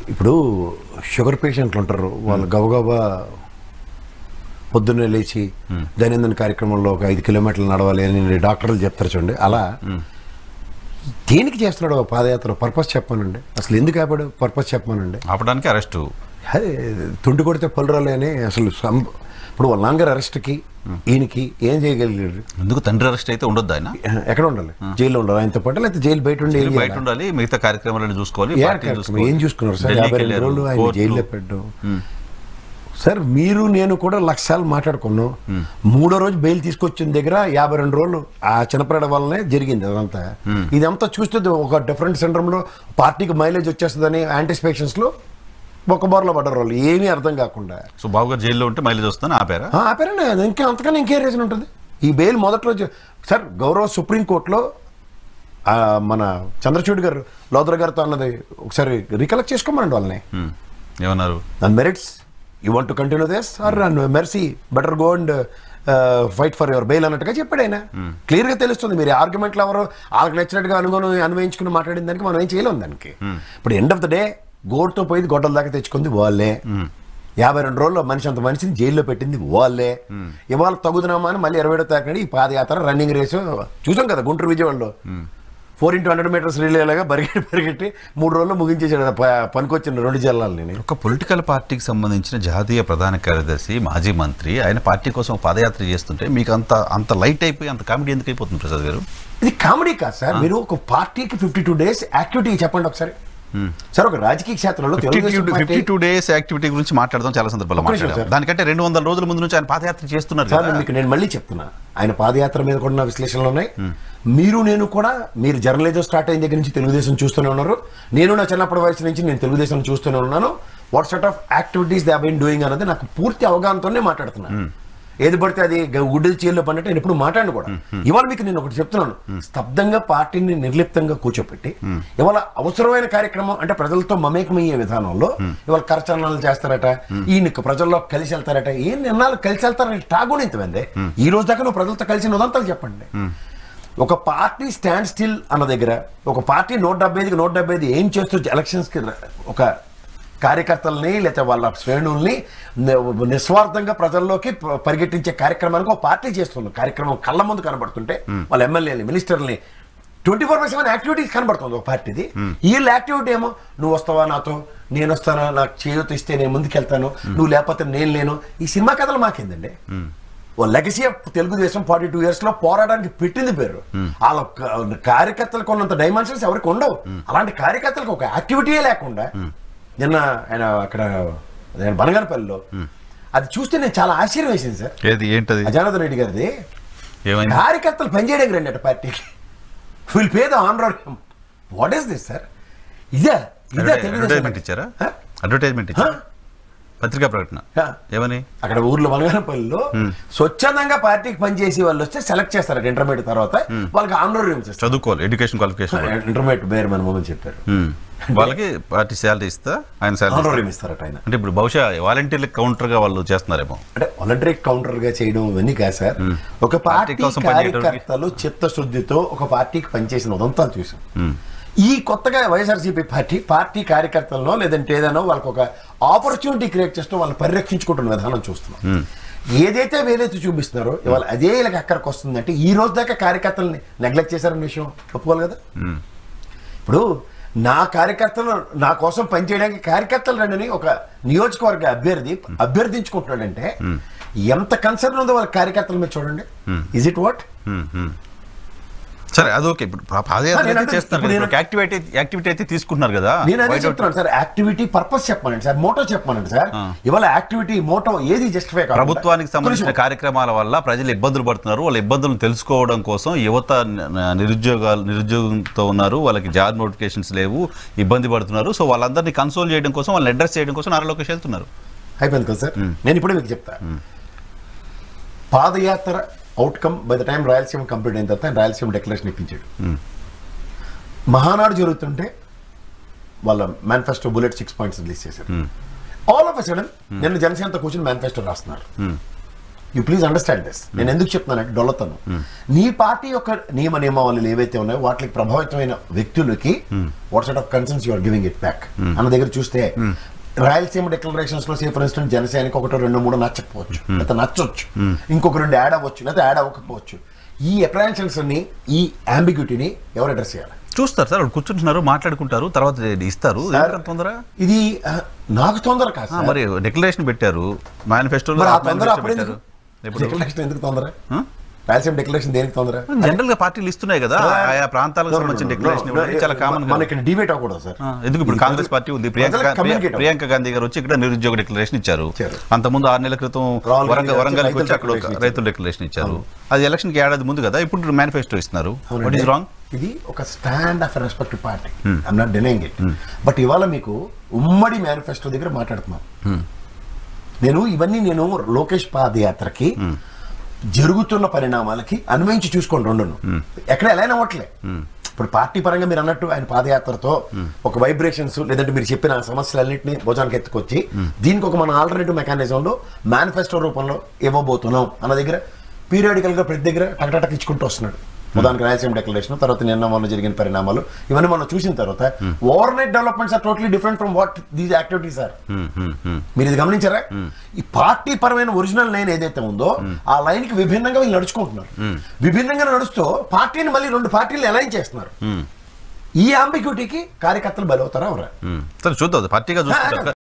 ఇప్పుడు షుగర్ పేషెంట్లు ఉంటారు వాళ్ళు గబగబా పొద్దున్నే లేచి దైనందిన కార్యక్రమంలో ఒక ఐదు కిలోమీటర్లు నడవాలి అని డాక్టర్లు చెప్తారు చూడండి అలా దేనికి చేస్తున్నాడు ఆ పాదయాత్ర పర్పస్ చెప్పానండి అసలు ఎందుకు ఆపాడు పర్పస్ చెప్పానండి ఆపడానికి అరెస్టు అదే తుండి కొడితే పలురాలే అని అసలు సం- ఇప్పుడు వాళ్ళ నాన్నగారు అరెస్ట్కి ఈయనకి ఏం చేయగలిగాడు ఎందుకు తండ్రి అరెస్ట్ అయితే ఉండొద్దు ఆయన ఎక్కడ ఉండాలి జైల్లో ఉండాలి ఆయనతో పాటు లేకపోతే జైలు బయట ఉండి ఏం వీళ్ళు బయట చేయాలి? ఉండాలి మిగతా కార్యక్రమాలను చూసుకోవాలి ఏ పార్టీని కార్యక్రమం? ఏం చూసుకున్నారు సార్ ఢిల్లీకి యాభై రెండు వెళ్ళారు, రోజులు ఆయన కోర్టు. జైల్లో పెట్టడం సార్ మీరు నేను కూడా లక్షలు మాట్లాడుకున్నాం మూడో రోజు బెయిల్ తీసుకొచ్చిన దగ్గర యాభై రెండు రోజులు ఆ చిన్నపిల్లల వల్లనే జరిగింది అదంతా ఇదంతా చూస్తే ఒక డిఫరెంట్ సెంటర్లో పార్టీకి మైలేజ్ వచ్చేస్తుందని యాంటిసిపేషన్స్ లో ఒక బోర్లో పడ్డారు వాళ్ళు ఏమీ అర్థం కాకుండా సో బాబు గారు జైల్లో ఉంటే మైలేజ్ వస్తుందని ఆపారా ఆ, ఆపారండి అది ఇంకా అంతకన్నా ఇంకే రీజన్ ఉంటుంది ఈ బెయిల్ మొదటి రోజు సార్ గౌరవ సుప్రీంకోర్టులో ఆ, మన చంద్రచూడ్ గారు లోదర గారితో అన్నది ఒకసారి రికలెక్ట్ చేసుకోమనండి వాళ్ళని ఉమ్. ఏమన్నారు and merits you want to continue this or mercy better go and fight for your bail అన్నట్టుగా చెప్పాడు ఆయన క్లియర్ గా తెలుస్తుంది మీరు ఆర్గ్యుమెంట్లు ఎవరు వాళ్ళకి నచ్చినట్టుగా అనుగుణం అన్వయించుకుని మాట్లాడిన దానికి మనం ఏం చేయలేం దానికి ఇప్పుడు ఎండ్ ఆఫ్ ద డే గోడ్తో పోయి గొడ్డల దాకా తెచ్చుకుంది వాళ్ళే యాభై రెండు రోజుల్లో మనిషి అంత మనిషిని జైల్లో పెట్టింది వాళ్ళే ఇవాళ తగుదనామా అని మళ్ళీ ఇరవై ఏడో తారీఖు ఈ పాదయాత్ర రన్నింగ్ రేసు చూసాం కదా గుంటూరు విజయవాడలో ఫోర్ ఇంటూ హండ్రెడ్ మీటర్స్ రిలేలాగా పరిగెట్టి పరిగెట్టి మూడు రోజుల్లో ముగించేసాడు ఆ ప- పనికొచ్చిన రెండు జిల్లాలని ఒక పొలిటికల్ పార్టీకి సంబంధించిన జాతీయ ప్రధాన కార్యదర్శి మాజీ మంత్రి ఆయన పార్టీ కోసం ఒక పాదయాత్ర చేస్తుంటే మీకు అంత అంత లైట్ అయిపోయి అంత కామెడీ ఎందుకు అయిపోతుంది ప్రసాద్ గారు ఇది కామెడీ కాదు సార్ మీరు ఒక పార్టీకి ఫిఫ్టీ టూ డేస్ యాక్టివిటీ చెప్పండి ఒకసారి సార్ ఒక రాజకీయ క్షేత్రంలో Telugu Desam fifty party two days activity గురించి మాట్లాడదాం చాలా సందర్భాల్లో ఒక్క నిమిషం, మాట్లాడాం సార్. దానికంటే రెండు వందల రోజుల ముందు నుంచి ఆయన పాదయాత్ర చేస్తున్నారు సార్ కదా మీకు నేను మళ్ళీ చెప్తున్నా ఆయన పాదయాత్ర మీద కూడా నా విశ్లేషణలు ఉన్నాయి మీరు నేను కూడా మీరు జర్నలిజం స్టార్ట్ అయిన దగ్గర నుంచి తెలుగుదేశం చూస్తూనే ఉన్నారు నేను నా చిన్నప్పటి వయసు నుంచి నేను తెలుగుదేశం చూస్తూనే ఉన్నాను what sort of activities they been doing అన్నది నాకు పూర్తి అవగాహనతోనే మాట్లాడుతున్నాను ఏది పడితే అది గుడ్డల చీల్లో పడినట్టు నేను ఎప్పుడు మాట్లాడను కూడా ఇవాళ మీకు నేను ఒకటి చెప్తున్నాను స్తబ్దంగా పార్టీని నిర్లిప్తంగా కూర్చోపెట్టి ఇవాళ అవసరమైన కార్యక్రమం అంటే ప్రజలతో మమేకమయ్యే విధానంలో ఇవాళ కరచరణాలు చేస్తారట ఈయన ప్రజల్లో కలిసి వెళ్తారట ఏం నిర్ణయాలు కలిసి వెళ్తారట టాగునింతమంది ఈ రోజు దాకా నువ్వు ప్రజలతో కలిసి ఉదంతాలు చెప్పండి ఒక పార్టీ స్టాండ్ స్టిల్ అన్న దగ్గర ఒక పార్టీ నూట డెబ్బై ఐదుకి నూట డెబ్బై ఐదు ఏం చేస్తూ ఎలక్షన్స్కి ఒక కార్యకర్తల్ని లేకపోతే వాళ్ళ శ్రేణుల్ని ని- నిస్వార్థంగా ప్రజల్లోకి ప- పరిగెట్టించే కార్యక్రమానికి ఒక పార్టీ చేస్తుంది కార్యక్రమం కళ్ళ ముందు కనబడుతుంటే వాళ్ళ ఎమ్మెల్యేని మినిస్టర్ని twenty four by seven activities కనబడుతుంది ఒక పార్టీది వీళ్ళ యాక్టివిటీ ఏమో నువ్వు వస్తావా నాతో నేను వస్తానా నాకు చేయూత ఇస్తే నేను ముందుకెళ్తాను నువ్వు లేకపోతే నేను లేను ఈ సినిమా కథలు మాకేందండి ఓ legacy of Telugu Desam forty two years లో పోరాటానికి పెట్టింది పేరు వాళ్ళ క- కార్యకర్తలకు ఉన్నంత డైమెన్షన్స్ ఎవరికి ఉండవు అలాంటి కార్యకర్తలకు ఒక యాక్టివిటీయే లేకుండా నిన్న ఆయన అక్కడ ఆయన బనగానపల్లిలో అది చూస్తే నేను చాలా ఆశ్చర్యం వేసింది సార్ ఏది ఏంటది అజానద్ రెడ్డి గారిది ఏమైంది కార్యకర్తలు పనిచేయడానికి రండి అట పార్టీకి will pay the honour what is this sir ఇదే ఇదే అడ్వర్టైజ్మెంట్ ఇచ్చారా హ? అడ్వర్టైజ్మెంట్ ఇచ్చారా హ? పత్రికా ప్రకటన హ? ఏమని అక్కడ ఊర్లో బనగానపల్లిలో స్వచ్ఛందంగా పార్టీకి పనిచేసి వాళ్ళు వస్తే సెలెక్ట్ చేస్తారు ఇంటర్మీడియట్ తర్వాత వాళ్ళకి ఆనరోరియం చేస్తారు చదువుకోవాలి ఎడ్యుకేషన్ క్వాలిఫికేషన్ ఇంటర్మీడియట్ బేర్ మన మొదలు చెప్పారు వాళ్ళకి పార్టీ శాలరీ ఇస్తా ఆయన శాలరీ ఆనరోరియం ఇస్తారట ఆయన అంటే ఇప్పుడు బహుశా వాలంటీర్లకు కౌంటర్ గా వాళ్ళు చేస్తున్నారేమో అంటే వాలంటరీ కౌంటర్ గా చేయడం ఇవన్నీ కాదు సార్ ఒక పార్టీ కోసం పనిచేయడానికి- కార్యకర్తలు చిత్తశుద్ధితో ఒక పార్టీకి పనిచేసిన ఉదంతా చూసాం ఈ కొత్తగా వైఎస్ఆర్సీపీ పార్టీ పార్టీ కార్యకర్తలను లేదంటే ఏదైనా వాళ్ళకి ఒక ఆపర్చునిటీ క్రియేట్ చేస్తూ వాళ్ళని పరిరక్షించుకుంటున్న విధానం చూస్తున్నాం ఏదైతే వేలైతే చూపిస్తున్నారో ఇవాళ అదే వీళ్ళకి అక్కడికి వస్తుందంటే ఈ రోజు దాకా కార్యకర్తల్ని నెగ్లెక్ట్ చేశారన్న విషయం ఒప్పుకోవాలి కదా ఇప్పుడు నా కార్యకర్తలు నా కోసం పనిచేయడానికి కార్యకర్తలు రండి ఒక నియోజకవర్గ అభ్యర్థి అభ్యర్థించుకుంటున్నాడంటే ఎంత కన్సర్న్ ఉందో వాళ్ళ కార్యకర్తల మీద చూడండి ఇజ్ ఇట్ వాట్ హ్మ్, హ్మ్. సరే అదొకే ఇప్పుడు పా- పాదయాత్ర నేను అయితే అంటే చేస్తున్నారు ఇప్పుడు కదా, నేను- ఇప్పుడు యాక్టివిటీ యాక్టివిటీ అయితే తీసుకుంటున్నారు కదా నేను అదే Why don't- చెప్తున్నాను సార్ యాక్టివిటీ పర్పస్ చెప్పమనండి సార్ మోటో చెప్పమనండి సార్ ఇవాళ యాక్టివిటీ మోటో ఏది జస్టిఫై ప్రభుత్వానికి సంబంధించిన కార్యక్రమాల వల్ల ప్రజలు ఇబ్బందులు పడుతున్నారు వాళ్ళ ఇబ్బందులను తెలుసుకోవడం కోసం యువత న- నిరుద్యోగాలు నిరుద్యోగంతో ఉన్నారు వాళ్ళకి జాబ్ నోటిఫికేషన్స్ లేవు ఇబ్బంది పడుతున్నారు సో వాళ్ళందరినీ కన్సోల్ చేయడం కోసం వాళ్ళని అడ్రస్ చేయడం కోసం నారా లోకేష్ వెళ్తున్నారు అయిపోయింది కదా సార్ నేను ఇప్పుడే మీకు చెప్తా padayatra outcome by the time Rayalaseema complete అయిన తర్వాత ఆయన రాయలసీమ డిక్లరేషన్ ఇప్పించాడు మహానాడు జరుగుతుంటే వాళ్ళ manifesto bullet six points release చేశారు ఆల్ ఆఫ్ అ సడన్ నిన్న జనసేనతో కూర్చొని మేనిఫెస్టో రాస్తున్నారు యూ ప్లీజ్ అండర్స్టాండ్ దిస్ నేను ఎందుకు చెప్తున్నానంటే డొల్లతను నీ పార్టీ యొక్క నియమ నియమావళులు ఏవైతే ఉన్నాయో వాటికి ప్రభావితమైన వ్యక్తులకి what set of concerns you're giving it back అన్న దగ్గర చూస్తే రాయలసీమ డిక్లరేషన్స్ లో సే ఫర్ ఇన్స్టెంట్ జనసేనకి ఒకటో రెండు మూడు నచ్చకపోవచ్చు లేకపోతే నచ్చొచ్చు ఇంకొక రెండు యాడ్ అవ్వచ్చు లేకపోతే యాడ్ అవ్వకపోవచ్చు ఈ అప్రహెన్షన్స్ ని ఈ అంబిగ్యూటీని ఎవరు అడ్రస్ చేయాలి చూస్తారు సార్ వాళ్ళు కూర్చుంటున్నారు మాట్లాడుకుంటారు తర్వాత ఇస్తారు ఎందుకంత తొందర ఇది ఆ, నాకు తొందర కాదు ఆ, సార్. మరి డిక్లరేషన్ పెట్టారు మేనిఫెస్టోలో మరి ఆ తొందర అప్పుడు పెట్టారు ఎందుకు ఎప్పుడు డిక్లరేషన్ ఎందుకు తొందర ఆ? రాయలసీమ డిక్లరేషన్ దేనికి తొందర జనరల్ గా పార్టీలు ఇస్తున్నాయి కదా ఆయా ప్రాంతాలకు సంబంధించిన డిక్లరేషన్ ఇవ్వడం చాలా కామన్ మన ఇక్కడ డిబేట్ అవ్వకూడదు సార్ ఎందుకు ఇప్పుడు ఇది కాంగ్రెస్ పార్టీ ఉంది ప్రియాంక ప్రజలకు గా- communicate అవ్వాలి. ప్రియాంక గాంధీ గారు వచ్చి ఇక్కడ నిరుద్యోగ డిక్లరేషన్ ఇచ్చారు ఇచ్చారు. అంతకుముందు ఆరు నెలల క్రితం రాహుల్ గాంధీ వరంగల్ గారు వరంగల్ రైతుల వచ్చి అక్కడ ఒక declaration రైతుల డిక్లరేషన్ ఇచ్చారు అది ఎలక్షన్ కి ఏడాది ముందు కదా ఇప్పుడు మేనిఫెస్టో ఇస్తున్నారు వాట్ ఈస్ రాంగ్ ఇది ఒక stand of respect party I'm not denying it but ఇవాళ మీకు ఉమ్మడి మేనిఫెస్టో దగ్గర మాట్లాడుతున్నాం నేను ఇవన్నీ నేను లోకేష్ పాదయాత్రకి జరుగుతున్న పరిణామాలకి అన్వయించి చూసుకోండి రెండును ఎక్కడ ఎలా అయినా అవ్వట్లే ఇప్పుడు పార్టీ పరంగా మీరు అన్నట్టు ఆయన పాదయాత్రతో ఒక వైబ్రేషన్స్ లేదంటే మీరు చెప్పిన సమస్యలన్నింటినీ భుజానికి ఎత్తుకొచ్చి దీనికి ఒక మన ఆల్టర్నేటివ్ మెకానిజంలో మేనిఫెస్టో రూపంలో ఇవ్వబోతున్నాం అన్న దగ్గర పీరియాడికల్ గా ప్రతి దగ్గర టకటక్ ఇచ్చుకుంటూ వస్తున్నాడు ఉదాహరణకి రాయలసీమ డిక్లరేషన్ తర్వాత నిన్న మొన్న జరిగిన పరిణామాలు ఇవన్నీ మనం చూసిన తర్వాత overnight developments are totally different from what these activities are మీరు ఇది గమనించారా ఈ పార్టీ పరమైన ఒరిజినల్ లైన్ ఏదైతే ఉందో ఆ లైన్ కి విభిన్నంగా వీళ్ళు నడుచుకుంటున్నారు విభిన్నంగా నడుస్తూ పార్టీని మళ్ళీ రెండు పార్టీలు అలైన్ చేస్తున్నారు ఈ అంబిక్యూటీకి కార్యకర్తలు బలవుతారా అవరా సరే చూద్దాం అది పార్టీగా చూసుకుంటారు